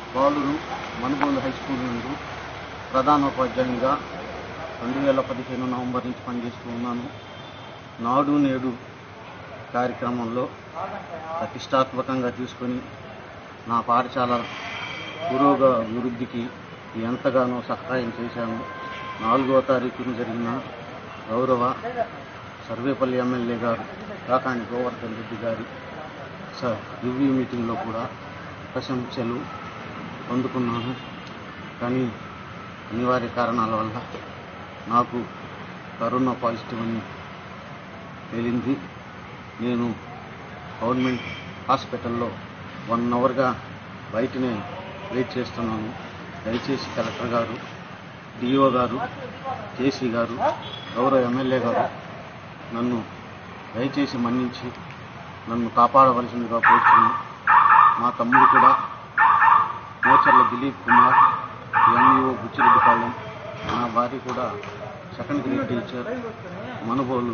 బాలురు Manugolu high school నందు ప్రధానోపాధ్యాయునిగా రెండు వేల పదిహేను నవంబర్ నుంచి పనిచేస్తూ ఉన్నాను నాడు నేడు కార్యక్రమంలో ప్రతిష్టాత్మకంగా తీసుకొని నా పాఠశాల పురోగ అభివృద్ధికి ఎంతగానో సహాయం చేశాను నాలుగవ తారీఖున జరిగిన గౌరవ సర్వేపల్లి ఎమ్మెల్యే గారు కాకాని గోవర్ధన్ రెడ్డి గారి స రివ్యూ మీటింగ్లో కూడా ప్రశంసలు పొందుకున్నాను కానీ అనివార్య కారణాల వల్ల నాకు కరోనా పాజిటివ్ అని తేలింది నేను గవర్నమెంట్ హాస్పిటల్లో వన్ అవర్గా బయటనే వెయిట్ చేస్తున్నాను దయచేసి కలెక్టర్ గారు డిఓ గారు జేసీ గారు గౌరవ ఎమ్మెల్యే గారు నన్ను దయచేసి మన్నించి నన్ను కాపాడవలసిందిగా కోరుతున్నాను మా తమ్ముడు కూడా మోచర్ల దిలీప్ కుమార్ ఎంఈఓ బుచ్చిరెడ్డిపాలెం నా భార్య కూడా second grade teacher Manubolu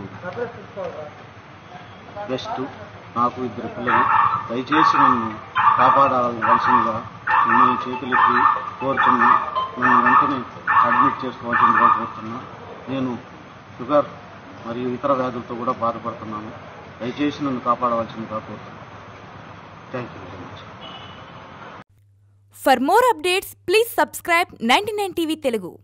best నాకు ఇద్దరు పిల్లలు దయచేసి నన్ను కాపాడవలసిందిగా మిమ్మల్ని చేతులెత్తి కోరుతున్నా నన్ను వెంటనే అడ్మిట్ చేసుకోవాల్సిందిగా కోరుతున్నా నేను షుగర్ మరియు ఇతర వ్యాధులతో కూడా బాధపడుతున్నాను దయచేసి నన్ను కాపాడవలసిందిగా కోరుతున్నాను thank you very much For more updates, please subscribe 99 TV Telugu.